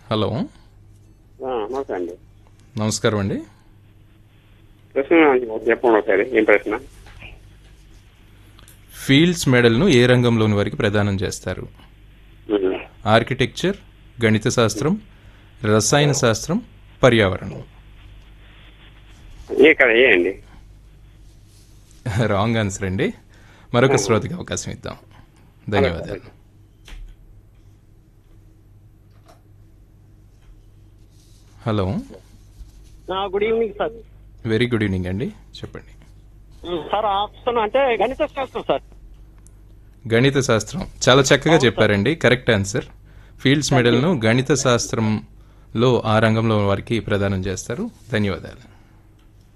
Hello ఆ, నమస్తే అండి నమస్కారం అండి ప్రశ్న చెప్పండి ఒకసారి ఏం ప్రశ్న ఫీల్డ్స్ మెడల్ను ఏ రంగంలోని వారికి ప్రదానం చేస్తారు ఉహు. ఆర్కిటెక్చర్ గణిత శాస్త్రం రసాయన శాస్త్రం పర్యావరణం ఏ కదా ఏ అండి రాంగ్ ఆన్సర్ అండి మరొక శ్రోతకి అవకాశం ఇద్దాం ధన్యవాదాలు hello good evening sir very good evening అండి చెప్పండి సార్ ఆప్షన్ అంటే గణిత శాస్త్రం సార్ గణిత శాస్త్రం చాలా చక్కగా చెప్పారండి కరెక్ట్ ఆన్సర్ ఫీల్డ్స్ మెడల్ను గణిత శాస్త్రంలో ఆ రంగంలో వారికి ప్రదానం చేస్తారు ధన్యవాదాలు